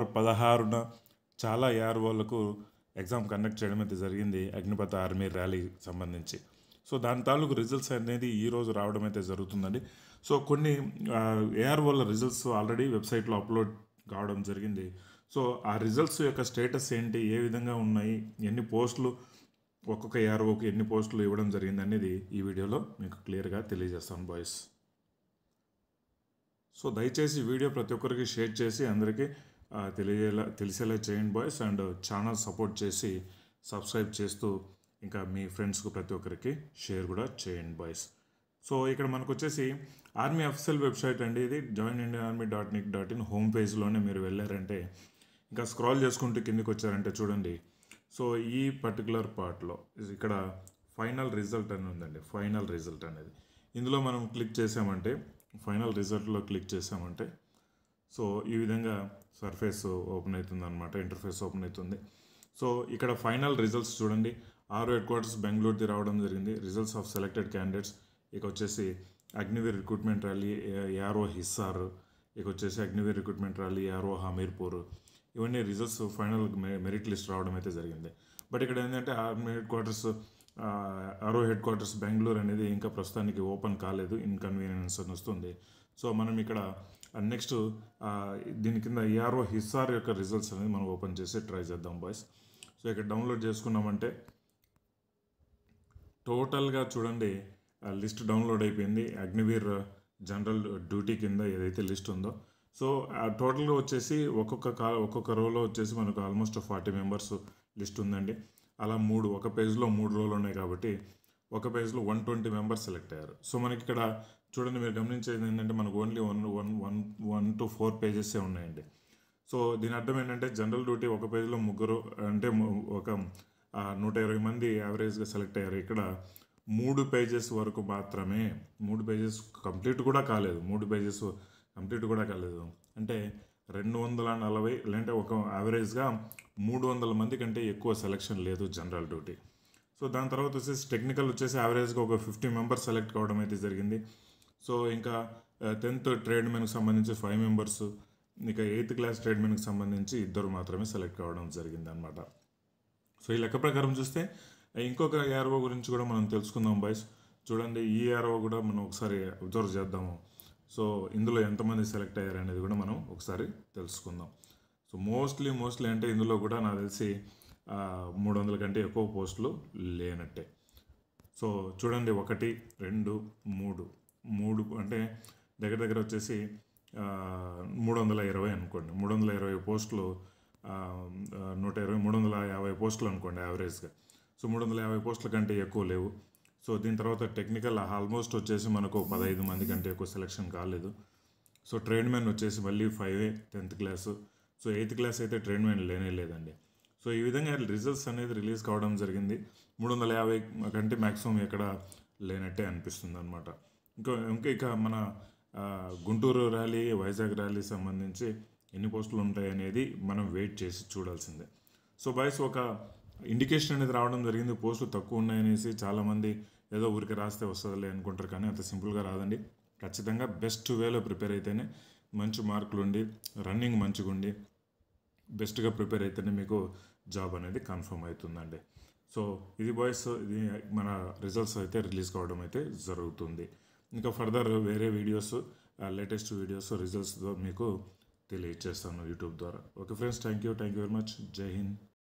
పదహారున చాలా ఏఆర్ వాళ్ళకు ఎగ్జామ్ కండక్ట్ చేయడం అయితే జరిగింది అగ్నిపథ ఆర్మీ ర్యాలీకి సంబంధించి సో దాని తాలూకు రిజల్ట్స్ అనేది ఈ రోజు రావడం అయితే జరుగుతుందండి సో కొన్ని ఏఆర్ వాళ్ళ రిజల్ట్స్ ఆల్రెడీ వెబ్సైట్లో అప్లోడ్ కావడం జరిగింది సో ఆ రిజల్ట్స్ యొక్క స్టేటస్ ఏంటి ఏ విధంగా ఉన్నాయి ఎన్ని పోస్టులు ఒక్కొక్క ఏఆర్ఓకి ఎన్ని పోస్టులు ఇవ్వడం జరిగింది అనేది ఈ వీడియోలో మీకు క్లియర్గా తెలియజేస్తాను బాయ్స్ సో దయచేసి వీడియో ప్రతి ఒక్కరికి షేర్ చేసి అందరికీ ఆ, తెలియజేలా తెలిసేలా చేయండి బాయ్స్ అండ్ ఛానల్ సపోర్ట్ చేసి సబ్స్క్రైబ్ చేస్తూ ఇంకా మీ ఫ్రెండ్స్కు ప్రతి ఒక్కరికి షేర్ కూడా చేయండి బాయ్స్ సో ఇక్కడ మనకు వచ్చేసి ఆర్మీ అఫీషియల్ వెబ్సైట్ అండి ఇది join Indian army dot nic dot in home పేజ్లోనే మీరు వెళ్ళారంటే ఇంకా స్క్రాల్ చేసుకుంటూ కిందికి వచ్చారంటే చూడండి సో ఈ పర్టికులర్ పార్ట్లో ఇక్కడ ఫైనల్ రిజల్ట్ అని ఉందండి ఫైనల్ రిజల్ట్ అనేది ఇందులో మనం క్లిక్ చేసామంటే ఫైనల్ రిజల్ట్లో క్లిక్ చేసామంటే సో ఈ విధంగా సర్ఫేస్ ఓపెన్ అవుతుంది అనమాట ఇంటర్ఫేస్ ఓపెన్ అవుతుంది సో ఇక్కడ ఫైనల్ రిజల్ట్స్ చూడండి ఆరు హెడ్ క్వార్టర్స్ బెంగళూరుది రావడం జరిగింది రిజల్ట్స్ ఆఫ్ సెలెక్టెడ్ క్యాండిడేట్స్ ఇక వచ్చేసి Agniveer recruitment rally ARO Hisar ఇక వచ్చేసి Agniveer recruitment rally ARO Hamirpur ఇవన్నీ రిజల్ట్స్ ఫైనల్ మెరిట్ లిస్ట్ రావడం అయితే జరిగింది బట్ ఇక్కడ ఏంటంటే army headquarters ARO headquarters Bengaluru అనేది ఇంకా ప్రస్తుతానికి ఓపెన్ కాలేదు ఇన్కన్వీనియన్స్ అని వస్తుంది సో మనం ఇక్కడ నెక్స్ట్ దీని కింద ఏఆర్ఓ హిస్సార్ యొక్క రిజల్ట్స్ అనేది మనం ఓపెన్ చేసి ట్రై చేద్దాం బాయ్స్ సో ఇక్కడ డౌన్లోడ్ చేసుకున్నామంటే టోటల్గా చూడండి లిస్ట్ డౌన్లోడ్ అయిపోయింది అగ్నివీర్ జనరల్ డ్యూటీ కింద ఏదైతే లిస్ట్ ఉందో సో టోటల్గా వచ్చేసి ఒక్కొక్క కా ఒక్కొక్క రోలో వచ్చేసి మనకు ఆల్మోస్ట్ ఫార్టీ మెంబర్స్ లిస్ట్ ఉందండి అలా మూడు ఒక పేజ్లో మూడు రోలు ఉన్నాయి కాబట్టి ఒక పేజ్లో వన్ ట్వంటీ మెంబర్స్ సెలెక్ట్ అయ్యారు సో మనకి ఇక్కడ చూడండి మీరు గమనించేది ఏంటంటే మనకు only one one one one to four పేజెసే ఉన్నాయండి సో దీని అర్థం ఏంటంటే జనరల్ డ్యూటీ ఒక పేజ్లో ముగ్గురు అంటే ము- ఒక ఆ, నూట ఇరవై మంది యావరేజ్గా సెలెక్ట్ అయ్యారు ఇక్కడ మూడు పేజెస్ వరకు మాత్రమే మూడు పేజెస్ కంప్లీట్ కూడా కాలేదు మూడు పేజెస్ కంప్లీట్ కూడా కాలేదు అంటే రెండు వందల నలభై లేదంటే ఒక యావరేజ్గా మూడు వందల మంది కంటే ఎక్కువ సెలెక్షన్ లేదు జనరల్ డ్యూటీ సో దాని తర్వాత వచ్చేసి టెక్నికల్ వచ్చేసి యావరేజ్గా ఒక ఫిఫ్టీ మెంబర్స్ సెలెక్ట్ కావడం అయితే జరిగింది సో ఇంకా టెన్త్ ట్రేడ్ మెన్కి సంబంధించి ఫైవ్ మెంబర్స్ ఇక ఎయిత్ క్లాస్ ట్రేడ్ మెన్కి సంబంధించి ఇద్దరు మాత్రమే సెలెక్ట్ కావడం జరిగింది అనమాట సో ఈ లెక్క ప్రకారం చూస్తే ఇంకొక ఏఆర్ఓ గురించి కూడా మనం తెలుసుకుందాం బాయ్స్ చూడండి ఈ ఏఆర్ఓ కూడా మనం ఒకసారి అబ్జర్వ్ చేద్దాము సో ఇందులో ఎంతమంది సెలెక్ట్ అయ్యారు అనేది కూడా మనం ఒకసారి తెలుసుకుందాం సో మోస్ట్లీ మోస్ట్లీ అంటే ఇందులో కూడా నాకు తెలిసి మూడు వందల కంటే ఎక్కువ పోస్టులు లేనట్టే సో చూడండి ఒకటి రెండు మూడు మూడు అంటే దగ్గర దగ్గర వచ్చేసి ఆ, మూడు వందల ఇరవై అనుకోండి మూడు వందల ఇరవై పోస్టులు ఆ, ఆ, నూట ఇరవై మూడు వందల యాభై పోస్టులు అనుకోండి యావరేజ్గా సో మూడు వందల యాభై పోస్టుల కంటే ఎక్కువ లేవు సో దీని తర్వాత టెక్నికల్ ఆల్మోస్ట్ వచ్చేసి మనకు పదహైదు మంది కంటే ఎక్కువ సెలెక్షన్ కాలేదు సో ట్రైన్ మ్యాన్ వచ్చేసి మళ్ళీ five tenth class so eighth class అయితే ట్రైన్ మ్యాన్ లేనే లేదండి సో ఈ విధంగా రిజల్ట్స్ అనేది రిలీజ్ కావడం జరిగింది మూడు వందల యాభై కంటే మ్యాక్సిమం ఎక్కడ లేనట్టే అనిపిస్తుంది అనమాట ఇంకా ఇంకా ఇక మన ఆ, గుంటూరు ర్యాలీ వైజాగ్ ర్యాలీ సంబంధించి ఎన్ని పోస్టులు ఉంటాయి అనేది మనం వెయిట్ చేసి చూడాల్సిందే సో బాయ్స్ ఒక ఇండికేషన్ అనేది రావడం జరిగింది పోస్టులు తక్కువ ఉన్నాయనేసి చాలామంది ఏదో ఊరికి రాస్తే వస్తుందిలే అనుకుంటారు కానీ అంత సింపుల్గా రాదండి ఖచ్చితంగా బెస్ట్ వేలో ప్రిపేర్ అయితేనే మంచి మార్కులు ఉండి రన్నింగ్ మంచిగా ఉండి బెస్ట్గా ప్రిపేర్ అయితేనే మీకు జాబ్ అనేది కన్ఫర్మ్ అవుతుందండి సో ఇది బాయ్స్ ఇది మన రిజల్ట్స్ అయితే రిలీజ్ కావడం అయితే జరుగుతుంది ఇంకా ఫర్దర్ వేరే వీడియోస్ లేటెస్ట్ వీడియోస్ రిజల్ట్స్ మీకు తెలియజేస్తాను యూట్యూబ్ ద్వారా okay friends thank you thank you very much జై హింద్